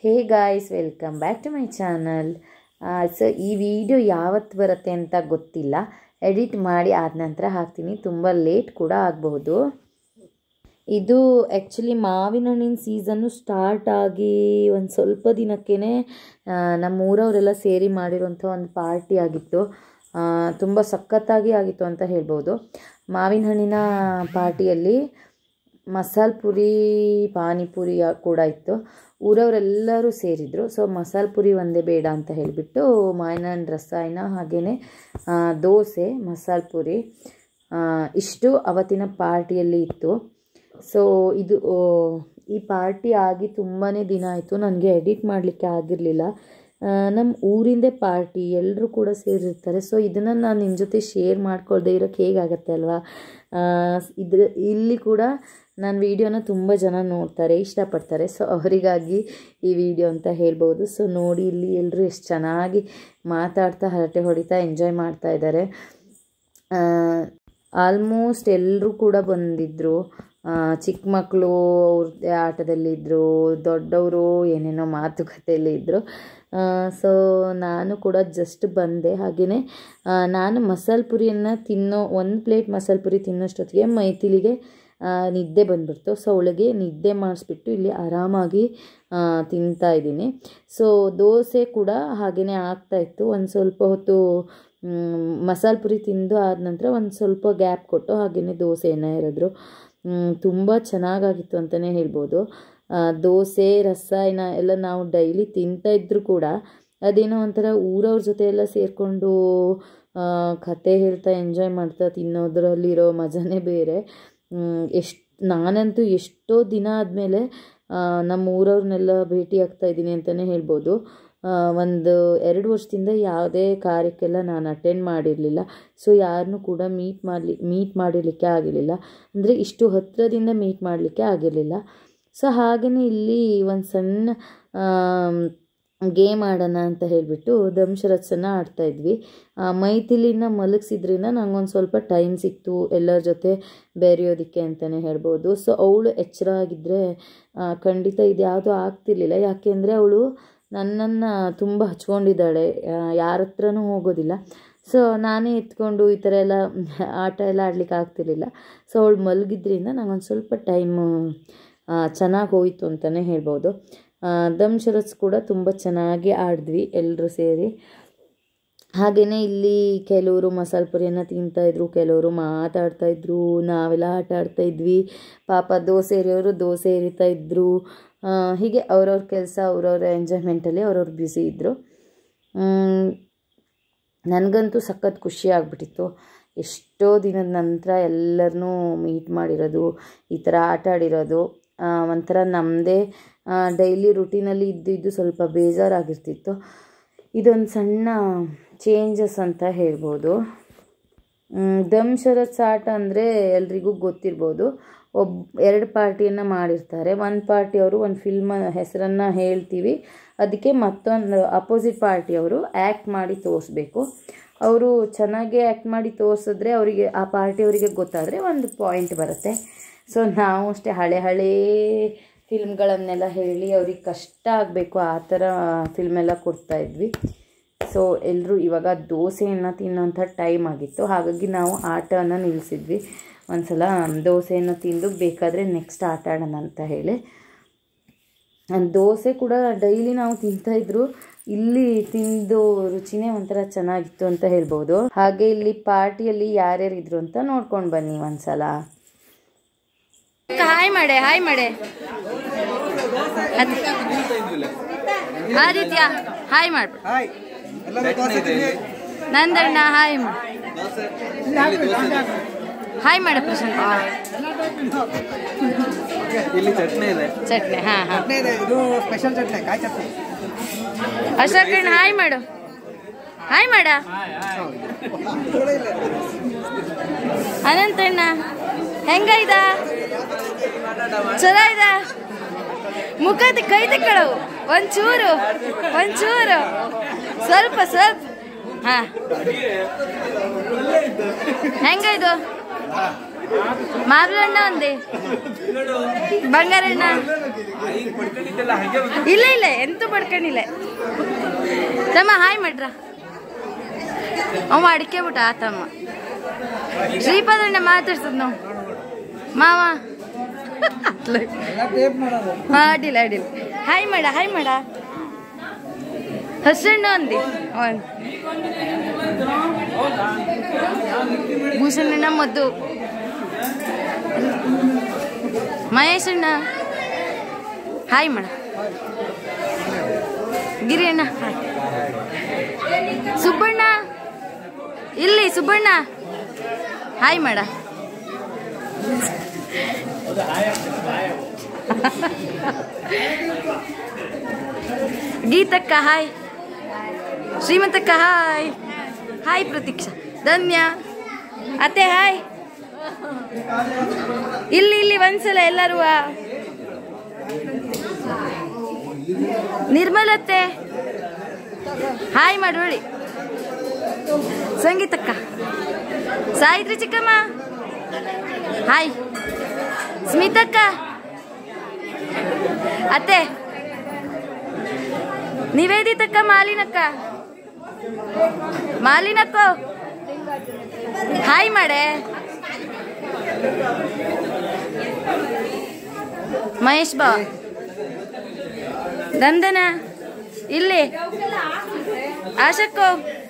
hey guys welcome back to my channel so ಈ video ಯಾವತ್ತು ಬರುತ್ತೆ ಅಂತ ಗೊತ್ತಿಲ್ಲ ಎಡಿಟ್ ಮಾಡಿ ಆದ ನಂತರ ಹಾಕ್ತೀನಿ ತುಂಬ ಲೇಟ್ ಕೂಡ ಆಗಬಹುದು ಇದು ಆ್ಯಕ್ಚುಲಿ ಮಾವಿನ ಹಣ್ಣಿನ ಸೀಸನ್ನು ಸ್ಟಾರ್ಟ್ ಆಗಿ ಒಂದು ಸ್ವಲ್ಪ ದಿನಕ್ಕೇ ನಮ್ಮ ಊರವರೆಲ್ಲ ಸೇರಿ ಮಾಡಿರೋಂಥ ಒಂದು ಪಾರ್ಟಿ ಆಗಿತ್ತು ತುಂಬ ಸಖತ್ತಾಗಿ ಆಗಿತ್ತು ಅಂತ ಹೇಳ್ಬೋದು ಮಾವಿನ ಹಣ್ಣಿನ ಪಾರ್ಟಿಯಲ್ಲಿ ಮಸಾಲೆ ಪುರಿ ಪಾನಿಪುರಿ ಕೂಡ ಇತ್ತು ಊರವರೆಲ್ಲರೂ ಸೇರಿದರು ಸೊ ಮಸಾಲೆ ಪುರಿ ಒಂದೇ ಬೇಡ ಅಂತ ಹೇಳಿಬಿಟ್ಟು ಮಾವಿನ ಹಣ್ಣು ರಸಾಯನ ಹಾಗೆಯೇ ದೋಸೆ ಮಸಾಲೆ ಪುರಿ ಇಷ್ಟು ಅವತ್ತಿನ ಪಾರ್ಟಿಯಲ್ಲಿ ಇತ್ತು ಸೊ ಇದು ಈ ಪಾರ್ಟಿ ಆಗಿ ತುಂಬಾ ದಿನ ಆಯಿತು ನನಗೆ ಎಡಿಟ್ ಮಾಡಲಿಕ್ಕೆ ಆಗಿರಲಿಲ್ಲ ನಮ್ಮ ಊರಿಂದೇ ಪಾರ್ಟಿ ಎಲ್ಲರೂ ಕೂಡ ಸೇರಿರ್ತಾರೆ ಸೊ ಇದನ್ನು ನಾನು ನಿಮ್ಮ ಜೊತೆ ಶೇರ್ ಮಾಡ್ಕೊಳ್ದೆ ಇರೋಕ್ಕೆ ಹೇಗಾಗತ್ತೆ ಅಲ್ವಾ ಇದ್ರ ಇಲ್ಲಿ ಕೂಡ ನನ್ನ ವೀಡಿಯೋನ ತುಂಬ ಜನ ನೋಡ್ತಾರೆ ಇಷ್ಟಪಡ್ತಾರೆ ಸೊ ಅವರಿಗಾಗಿ ಈ ವಿಡಿಯೋ ಅಂತ ಹೇಳ್ಬೋದು ಸೊ ನೋಡಿ ಇಲ್ಲಿ ಎಲ್ಲರೂ ಎಷ್ಟು ಚೆನ್ನಾಗಿ ಮಾತಾಡ್ತಾ ಹರಟೆ ಹೊಡಿತಾ ಎಂಜಾಯ್ ಮಾಡ್ತಾ ಇದ್ದಾರೆ ಆಲ್ಮೋಸ್ಟ್ ಎಲ್ಲರೂ ಕೂಡ ಬಂದಿದ್ದರು ಚಿಕ್ಕ ಮಕ್ಕಳು ಅವ್ರ ಆಟದಲ್ಲಿದ್ದರು ದೊಡ್ಡವರು ಏನೇನೋ ಮಾತುಕತೆಯಲ್ಲಿ ಇದ್ದರು ಸೊ ನಾನು ಕೂಡ ಜಸ್ಟ್ ಬಂದೆ ಹಾಗೆಯೇ ನಾನು ಮಸಾಲೆ ಪುರಿಯನ್ನು ತಿನ್ನೋ ಒಂದು ಪ್ಲೇಟ್ ಮಸಾಲೆ ಪುರಿ ತಿನ್ನೋಷ್ಟೊತ್ತಿಗೆ ಮೈಥಿಲಿಗೆ ನಿದ್ದೆ ಬಂದುಬಿಡ್ತು ಸೊ ಅವಳಿಗೆ ನಿದ್ದೆ ಮಾಡಿಸ್ಬಿಟ್ಟು ಇಲ್ಲಿ ಆರಾಮಾಗಿ ತಿಂತಾ ಇದ್ದೀನಿ ಸೊ ದೋಸೆ ಕೂಡ ಹಾಗೆಯೇ ಆಗ್ತಾಯಿತ್ತು ಒಂದು ಸ್ವಲ್ಪ ಹೊತ್ತು ಮಸಾಲೆ ಪುರಿ ತಿಂದು ಆದ ನಂತರ ಒಂದು ಸ್ವಲ್ಪ ಗ್ಯಾಪ್ ಕೊಟ್ಟು ಹಾಗೆಯೇ ದೋಸೆಯನ್ನು ಎರೆದ್ರು ತುಂಬ ಚೆನ್ನಾಗಾಗಿತ್ತು ಅಂತಲೇ ಹೇಳ್ಬೋದು ದೋಸೆ ರಸಾಯನ ಎಲ್ಲ ನಾವು ಡೈಲಿ ತಿಂತಾ ಇದ್ದರೂ ಕೂಡ ಅದೇನೋ ಒಂಥರ ಊರವ್ರ ಜೊತೆ ಎಲ್ಲ ಸೇರಿಕೊಂಡು ಕತೆ ಹೇಳ್ತಾ ಎಂಜಾಯ್ ಮಾಡ್ತಾ ತಿನ್ನೋದ್ರಲ್ಲಿರೋ ಮಜಾನೇ ಬೇರೆ ಎಷ್ಟು ನಾನಂತೂ ಎಷ್ಟೋ ದಿನ ಆದಮೇಲೆ ನಮ್ಮ ಊರವ್ರನ್ನೆಲ್ಲ ಭೇಟಿ ಆಗ್ತಾ ಇದ್ದೀನಿ ಅಂತಲೇ ಹೇಳ್ಬೋದು ಒಂದು ಎರಡು ವರ್ಷದಿಂದ ಯಾವುದೇ ಕಾರ್ಯಕ್ಕೆಲ್ಲ ನಾನು ಅಟೆಂಡ್ ಮಾಡಿರಲಿಲ್ಲ ಸೊ ಯಾರನ್ನೂ ಕೂಡ ಮೀಟ್ ಮಾಡಲಿ ಮೀಟ್ ಮಾಡಿರಲಿಕ್ಕೆ ಆಗಿರಲಿಲ್ಲ ಅಂದರೆ ಇಷ್ಟು ಹತ್ತಿರದಿಂದ ಮೀಟ್ ಮಾಡಲಿಕ್ಕೆ ಆಗಿರಲಿಲ್ಲ ಸೊ ಹಾಗೆಯೇ ಇಲ್ಲಿ ಒಂದು ಸಣ್ಣ ಗೇಮ್ ಆಡೋಣ ಅಂತ ಹೇಳಿಬಿಟ್ಟು ದಂಶರತ್ಸನ್ನು ಆಡ್ತಾಯಿದ್ವಿ ಮೈಥಿಲಿನ ಮಲಗಿಸಿದ್ರಿಂದ ನಂಗೊಂದು ಸ್ವಲ್ಪ ಟೈಮ್ ಸಿಕ್ತು ಎಲ್ಲರ ಜೊತೆ ಬೆರೆಯೋದಕ್ಕೆ ಅಂತಲೇ ಹೇಳ್ಬೋದು ಸೊ ಅವಳು ಎಚ್ಚರ ಆಗಿದ್ದರೆ ಖಂಡಿತ ಇದು ಯಾವುದೂ ಆಗ್ತಿರ್ಲಿಲ್ಲ ಯಾಕೆಂದರೆ ಅವಳು ನನ್ನನ್ನು ತುಂಬ ಹಚ್ಕೊಂಡಿದ್ದಾಳೆ ಯಾರ ಹತ್ರನೂ ಹೋಗೋದಿಲ್ಲ ಸೊ ನಾನೇ ಎತ್ಕೊಂಡು ಈ ಥರ ಎಲ್ಲ ಆಟ ಎಲ್ಲ ಆಡ್ಲಿಕ್ಕೆ ಆಗ್ತಿರ್ಲಿಲ್ಲ ಸೊ ಅವಳು ಮಲಗಿದ್ರಿಂದ ನಂಗೊಂದು ಸ್ವಲ್ಪ ಟೈಮು ಚೆನ್ನಾಗಿ ಹೋಯಿತು ಅಂತಲೇ ಹೇಳ್ಬೋದು ದಮ್ ಶರತ್ಸ್ ಕೂಡ ತುಂಬ ಚೆನ್ನಾಗಿ ಆಡಿದ್ವಿ ಎಲ್ಲರೂ ಸೇರಿ ಹಾಗೆಯೇ ಇಲ್ಲಿ ಕೆಲವರು ಮಸಾಲೆ ಪುರಿಯನ್ನು ತಿಂತಾಯಿದ್ರು ಕೆಲವರು ಮಾತಾಡ್ತಾಯಿದ್ರು ನಾವೆಲ್ಲ ಆಟ ಆಡ್ತಾಯಿದ್ವಿ ಪಾಪ ದೋಸೆ ಎರಿಯೋರು ದೋಸೆ ಎರಿತಾ ಇದ್ದರು ಹೀಗೆ ಅವ್ರವ್ರ ಕೆಲಸ ಅವ್ರವ್ರ ಎಂಜಾಯ್ಮೆಂಟಲ್ಲಿ ಅವ್ರವ್ರು ಬ್ಯುಸಿ ಇದ್ದರು ನನಗಂತೂ ಸಖತ್ ಖುಷಿ ಆಗಿಬಿಟ್ಟಿತ್ತು ಎಷ್ಟೋ ದಿನದ ನಂತರ ಎಲ್ಲರನ್ನೂ ಮೀಟ್ ಮಾಡಿರೋದು ಈ ಥರ ಆಟ ಆಡಿರೋದು ಒಂಥರ ನಮ್ಮದೇ ಡೈಲಿ ರುಟೀನಲ್ಲಿ ಇದ್ದು ಇದ್ದು ಸ್ವಲ್ಪ ಬೇಜಾರಾಗಿರ್ತಿತ್ತು ಇದೊಂದು ಸಣ್ಣ ಚೇಂಜಸ್ ಅಂತ ಹೇಳ್ಬೋದು ದಮ್ ಶರತ್ಸ್ ಆಟ ಅಂದರೆ ಎಲ್ರಿಗೂ ಗೊತ್ತಿರ್ಬೋದು ಒಬ್ಬ ಎರಡು ಪಾರ್ಟಿಯನ್ನು ಮಾಡಿರ್ತಾರೆ ಒಂದು ಪಾರ್ಟಿಯವರು ಒಂದು ಫಿಲ್ಮ್ ಹೆಸರನ್ನು ಹೇಳ್ತೀವಿ ಅದಕ್ಕೆ ಮತ್ತೊಂದು ಅಪೋಸಿಟ್ ಪಾರ್ಟಿಯವರು ಆ್ಯಕ್ಟ್ ಮಾಡಿ ತೋರಿಸ್ಬೇಕು ಅವರು ಚೆನ್ನಾಗಿ ಆ್ಯಕ್ಟ್ ಮಾಡಿ ತೋರಿಸಿದ್ರೆ ಅವರಿಗೆ ಆ ಪಾರ್ಟಿಯವರಿಗೆ ಗೊತ್ತಾದರೆ ಒಂದು ಪಾಯಿಂಟ್ ಬರುತ್ತೆ ಸೊ ನಾವು ಅಷ್ಟೇ ಹಳೆ ಹಳೇ ಫಿಲ್ಮ್ಗಳನ್ನೆಲ್ಲ ಹೇಳಿ ಅವ್ರಿಗೆ ಕಷ್ಟ ಆಗಬೇಕು ಆ ಥರ ಫಿಲ್ಮೆಲ್ಲ ಕೊಡ್ತಾಯಿದ್ವಿ ಸೊ ಎಲ್ಲರೂ ಇವಾಗ ದೋಸೆಯನ್ನು ತಿನ್ನೋಂಥ ಟೈಮ್ ಆಗಿತ್ತು ಹಾಗಾಗಿ ನಾವು ಆಟನ ನಿಲ್ಲಿಸಿದ್ವಿ ಒಂದು ಸಲ ದೋಸೆಯನ್ನು ತಿಂದು ಬೇಕಾದರೆ ನೆಕ್ಸ್ಟ್ ಆಟ ಆಡೋಣ ಅಂತ ಹೇಳಿ ದೋಸೆ ಕೂಡ ಡೈಲಿ ನಾವು ತಿಂತಾಯಿದ್ರು ಇಲ್ಲಿ ತಿಂದು ರುಚಿನೇ ಒಂಥರ ಚೆನ್ನಾಗಿತ್ತು ಅಂತ ಹೇಳ್ಬೋದು ಹಾಗೆ ಇಲ್ಲಿ ಪಾರ್ಟಿಯಲ್ಲಿ ಯಾರ್ಯಾರು ಇದ್ರು ಅಂತ ನೋಡ್ಕೊಂಡು ಬನ್ನಿ ಒಂದ್ಸಲ ಹಾಯ್ ಮಾಡೆ ಹಾಯ್ ಮಾಡೆ ಆದಿತ್ಯ ಹಾಯ್ ಮಾಡ್ಬಿಡು ನಂದಣ್ಣ ಹಾಯ್ ಹಾಯ್ ಮಾಡ ಪ್ರಶಾಂತ್ ಇಲ್ಲಿ ಚಟ್ನಿ ಇದೆ ಚಟ್ನಿ ಹಾ ಹಾ ಚಟ್ನಿ ಇದೆ ಇದು ಸ್ಪೆಷಲ್ ಚಟ್ನಿ ಕಾಯಿ ಚಟ್ನಿ ಅಶೋಕಣ್ಣ ಹಾಯ್ ಮಾಡು ಹಾಯ್ ಮಾಡ ಅನಂತಣ್ಣ ಹೆಂಗ ಇದ ಚಲೋ ಇದ ಮುಖ ಕೈ ತಿಕ್ಕಳವು ಒಂಚೂರು ಒಂಚೂರು ಸ್ವಲ್ಪ ಸ್ವಲ್ಪ ಹಾ ಹೆಂಗ ಇದು ಮಾರ್ಲಣ್ಣ ಒಂದೇ ಬಂಗಾರಣ್ಣ ಇಲ್ಲ ಇಲ್ಲ ಎಂತೂ ಪಡ್ಕೊಂಡಿಲ್ಲ ತಮ್ಮ ಹಾಯ್ ಮಾಡ್ರ ಅವ ಅಡಿಕೆ ಬಿಟ್ಟ ಆತಮ್ಮ ಶ್ರೀಪಾದಣ್ಣ ಮಾತಾಡ್ಸದ್ ನಾವು ಮಾವ ಅಡ್ಡಿಲ್ಲ ಅಡ್ಡಿಲ್ಲ ಹಾಯ್ ಮಾಡ ಹಾಯ್ ಮಾಡ ಹಸಣ್ಣ ಅಂದಿ ಅವನ್ ಭೂಷಣಣ್ಣ ಮದ್ದು ಮಹೇಶಣ್ಣ ಹಾಯ್ ಮಾಡ ಗಿರಿ ಅಣ್ಣ ಹಾಯ್ ಸುಬ್ಬಣ್ಣ ಇಲ್ಲಿ ಸುಬ್ಬಣ್ಣ ಹಾಯ್ ಮಾಡ ಗೀತಕ್ಕ ಹಾಯ್ ಶ್ರೀಮಂತಕ್ಕ ಹಾಯ್ ಹಾಯ್ ಪ್ರತೀಕ್ಷಾ ಧನ್ಯ ಅತ್ತೆ ಹಾಯ್ ಇಲ್ಲಿ ಇಲ್ಲಿ ಒಂದ್ಸಲ ಎಲ್ಲರೂ ನಿರ್ಮಲತ್ತೆ ಹಾಯ್ ಮಾಡೋಳಿ ಸಂಗೀತಕ್ಕ ಸಾಯಿತ್ರಿ ಚಿಕ್ಕಮ್ಮ ಹಾಯ್ ಸ್ಮಿತಕ್ಕ ಅತ್ತೆ ನಿವೇದಿತಕ್ಕ ಮಾಲಿನಕ್ಕ ಮಾಲಿನಕ್ಕೋ ಹಾಯ್ ಮಾಡೆ ಮಹೇಶ್ ಬಾ ದಂದನ ಇಲ್ಲಿ ಆಶಕ್ಕೋ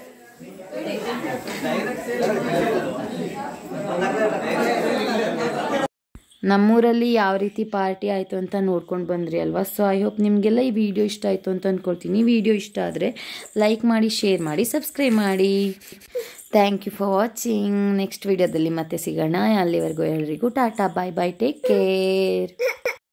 ನಮ್ಮೂರಲ್ಲಿ ಯಾವ ರೀತಿ ಪಾರ್ಟಿ ಆಯಿತು ಅಂತ ನೋಡ್ಕೊಂಡು ಬಂದ್ರಿ ಅಲ್ವಾ ಸೊ ಐ ಹೋಪ್ ನಿಮಗೆಲ್ಲ ಈ ವಿಡಿಯೋ ಇಷ್ಟ ಆಯಿತು ಅಂತ ಅಂದ್ಕೊಳ್ತೀನಿ ವಿಡಿಯೋ ಇಷ್ಟ ಆದರೆ ಲೈಕ್ ಮಾಡಿ ಶೇರ್ ಮಾಡಿ ಸಬ್ಸ್ಕ್ರೈಬ್ ಮಾಡಿ thank you for watching next ವಿಡಿಯೋದಲ್ಲಿ ಮತ್ತೆ ಸಿಗೋಣ ಅಲ್ಲಿವರೆಗೂ ಎಲ್ರಿಗೂ tata bye bye take care